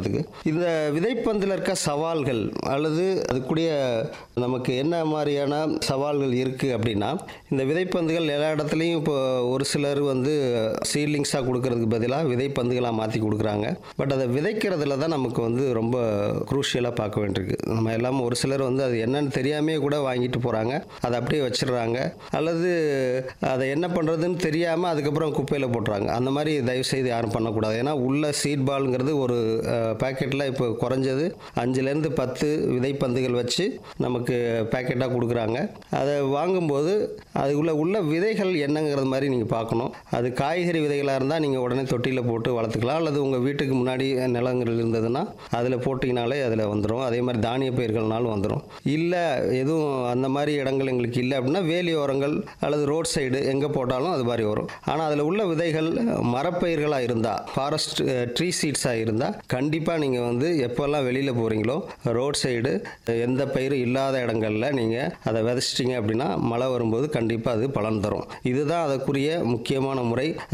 வளர்க்குறதுக்கு இந்த விதைப்பந்தில் இருக்க சவால்கள் அல்லது அதுக்குரிய நமக்கு என்ன மாதிரியான சவால்கள் இருக்குது அப்படின்னா இந்த விதைப்பந்துகள் எல்லா இடத்துலையும் இப்போ ஒரு சிலர் வந்து சீட்லிங்ஸாக கொடுக்கறதுக்கு பதிலாக விதைப்பந்துகளாக மாற்றி கொடுக்குறாங்க பட் அதை விதைக்கிறதுல தான் நமக்கு வந்து ரொம்ப குரூஷியலாக பார்க்க வேண்டியிருக்கு நம்ம எல்லாம் ஒரு சிலர் வந்து அது என்னன்னு தெரியாமே கூட வாங்கிட்டு போகிறாங்க அதை அப்படியே வச்சிடுறாங்க அல்லது அதை என்ன பண்ணுறதுன்னு தெரியாமல் அதுக்கப்புறம் குப்பையில் போட்டுறாங்க அந்த மாதிரி தயவு செய்து யாரும் பண்ணக்கூடாது ஏன்னா உள்ள சீட் பால்ங்கிறது ஒரு பேக்கெட்டில் இப்போ குறைஞ்சது அஞ்சுலேருந்து பத்து விதைப்பந்துகள் வச்சு நமக்கு பேக்கெட்டாக கொடுக்குறாங்க அதை வாங்கும்போது அதுக்குள்ள உள்ள விதைகள் என்னங்கிறது மாதிரி நீங்கள் பார்க்கணும் அது காய்கறி விதைகளாக இருந்தால் நீங்கள் உடனே தொட்டியில் போட்டு வளர்த்துக்கலாம் அல்லது உங்கள் வீட்டுக்கு முன்னாடி நிலங்கள் இருந்ததுன்னா அதில் போட்டிங்கனாலே அதில் வந்துடும் அதே மாதிரி தானிய பயிர்கள்னாலும் வந்துடும் இல்லை எதுவும் அந்த மாதிரி இடங்கள் எங்களுக்கு இல்லை அப்படின்னா வேலி ஓரங்கள் அல்லது ரோட் சைடு எங்கே போட்டாலும் அது மாதிரி வரும் ஆனால் அதில் உள்ள விதைகள் மரப்பயிர்களாக இருந்தால் ஃபாரஸ்ட் ட்ரீ சீட்ஸாக இருந்தால் கண்டிப்பாக நீங்கள் வந்து எப்போல்லாம் வெளியில் போகிறீங்களோ ரோட் சைடு எந்த பயிரும் இல்லாத இடங்களில் நீங்கள் அதை விதைச்சிட்டிங்க அப்படின்னா மழை வரும்போது கண்டிப்பாக அது பலன் தரும் இதுதான் அதற்குரிய முக்கியமான முறை